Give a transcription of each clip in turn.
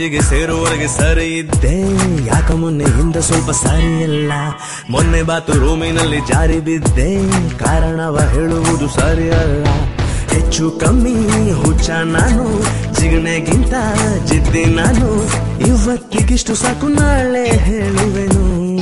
ಕಾಲೇಜಿಗೆ ಸೇರುವವರೆಗೆ ಸರಿ ಇದ್ದೆ ಯಾಕ ಮೊನ್ನೆ ಹಿಂದೆ ಸ್ವಲ್ಪ ಸರಿಯಲ್ಲ ಮೊನ್ನೆ ಬಾತು ರೂಮಿನಲ್ಲಿ ಜಾರಿ ಬಿದ್ದೆ ಕಾರಣವ ಹೇಳುವುದು ಸರಿಯಲ್ಲ ಹೆಚ್ಚು ಕಮ್ಮಿ ಹುಚ್ಚ ನಾನು ಜಿಗಣೆಗಿಂತ ಜಿದ್ದಿ ನಾನು ಇವತ್ತಿಗಿಷ್ಟು ಸಾಕು ನಾಳೆ ಹೇಳುವೆನು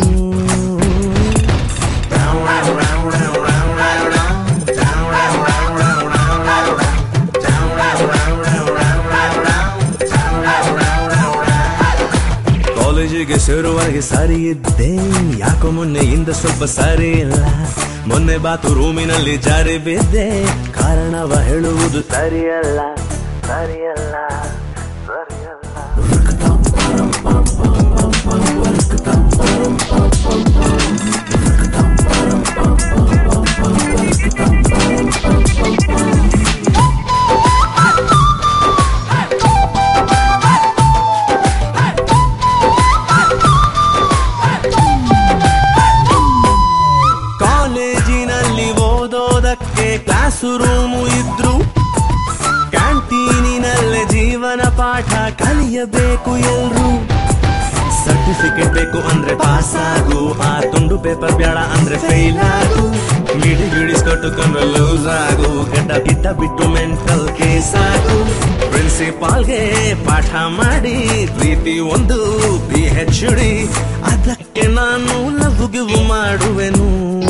ಕಾಲೇಜಿಗೆ ಸೇರುವವರೆಗೆ ಸರಿ ಇದ್ದೆ ಯಾಕೋ ಮೊನ್ನೆಯಿಂದ ಸ್ವಲ್ಪ ಸರಿ ಇಲ್ಲ ಮೊನ್ನೆ ಬಾತು ರೂಮಿನಲ್ಲಿ ಜಾರಿ ಬಿದ್ದೆ ಕಾರಣವ ಹೇಳುವುದು ಸರಿಯಲ್ಲ ಸರಿಯಲ್ಲ ಸರಿಯಲ್ಲ ಕಾಲೇಜಿನಲ್ಲಿ ಓದೋದಕ್ಕೆ ಕ್ಲಾಸ್ ರೂಮು ಇದ್ರು ಕ್ಯಾಂಟೀನಿನಲ್ಲೇ ಜೀವನ ಪಾಠ ಕಲಿಯಬೇಕು ಎಲ್ರು ಸರ್ಟಿಫಿಕೇಟ್ ಬೇಕು ಅಂದ್ರೆ ಪಾಸ್ ಆಗು ಆ ತುಂಡು ಪೇಪರ್ ಬೇಡ ಅಂದ್ರೆ ಫೇಲ್ ಆಗು ಮಿಡಿ ಗಿಡಿಸ್ಕೊಟ್ಟುಕೊಂಡ್ರೆ ಲೂಸ್ ಆಗು ಕೆಟ್ಟ ಬಿಟ್ಟ ಬಿಟ್ಟು ಮೆಂಟಲ್ ಕೇಸ್ ಆಗು ಪ್ರಿನ್ಸಿಪಾಲ್ಗೆ ಪಾಠ ಮಾಡಿ ಪ್ರೀತಿ ಒಂದು ಪಿ ಹೆಚ್ ಡಿ ಅದಕ್ಕೆ ನಾನು ಲವ್ ಗಿವ್ ಮಾಡುವೆನು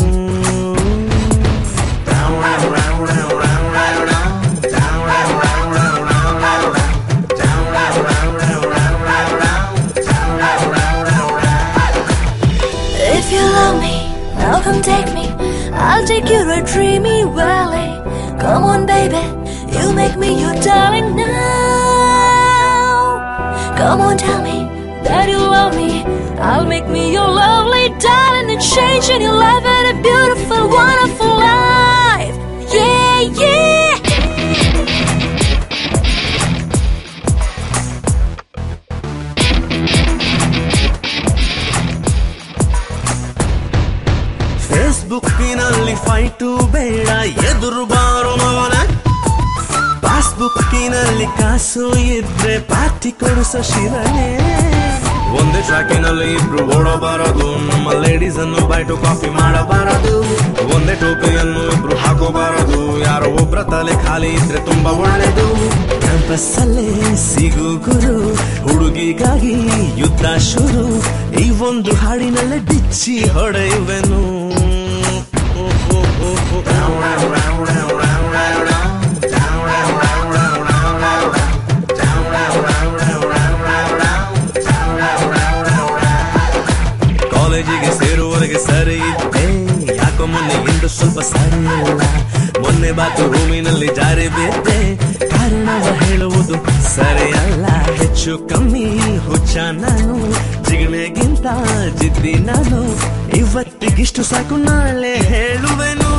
If you love me, now come take me. I'll take you to a dreamy valley. Come on, baby, you make me your darling now. Come on, tell me that you love me. I'll make me your lovely darling and change in your life and a beautiful, wonderful life. Yeah, yeah. ಫೇಸ್ಬುಕ್ಕಿನಲ್ಲಿ fight ಬೇಡ ಎದುರು ಬಾರು ಮಗನ ಪಾಸ್ಬುಕ್ಕಿನಲ್ಲಿ ಕಾಸು ಇದ್ರೆ party ಕೊಡಿಸೋ ಶಿವನೇ ಒಂದೇ ಟ್ರ್ಯಾಕಿನಲ್ಲಿ ಇಬ್ರು ಓಡಬಾರದು ನಮ್ಮ ಲೇಡೀಸ್ ಅನ್ನು ಬೈಟು ಕಾಫಿ ಮಾಡಬಾರದು ಒಂದೇ ಟೋಪಿಯನ್ನು ಇಬ್ರು ಹಾಕೋಬಾರದು ಯಾರೋ ಒಬ್ರ ತಲೆ ಖಾಲಿ ಇದ್ರೆ ತುಂಬಾ ಒಳ್ಳೆದು ಕ್ಯಾಂಪಸ್ ಅಲ್ಲೇ ಸಿಗು ಗುರು ಹುಡುಗಿಗಾಗಿ ಯುದ್ಧ ಶುರು ಈ ಒಂದು ಹಾಡಿನಲ್ಲೇ ಬಿಚ್ಚಿ ಹೊಡೆಯುವೆನು ಕಾಲೇಜಿಗೆ ಸೇರುವವರೆಗೆ ಸರಿ ಇದ್ದೆ ಯಾಕೋ ಮೊನ್ನೆಗಿಂತ ಸ್ವಲ್ಪ ಸರಿ ಇಲ್ಲ ಮೊನ್ನೆ ಬಾತು ರೂಮಿನಲ್ಲಿ ಜಾರಿ ಬಿದ್ದೆ ಕಾರಣವ ಹೇಳುವುದು ಸರಿಯಲ್ಲ ಹೆಚ್ಚು ಕಮ್ಮಿ ಹುಚ್ಚ ನಾನು ಜಿಗಣೆಗಿಂತ ಜಿದ್ದಿ ನಾನು ಇವತ್ತಿಗಿಷ್ಟು ಸಾಕು ನಾಳೆ ಹೇಳುವೆನು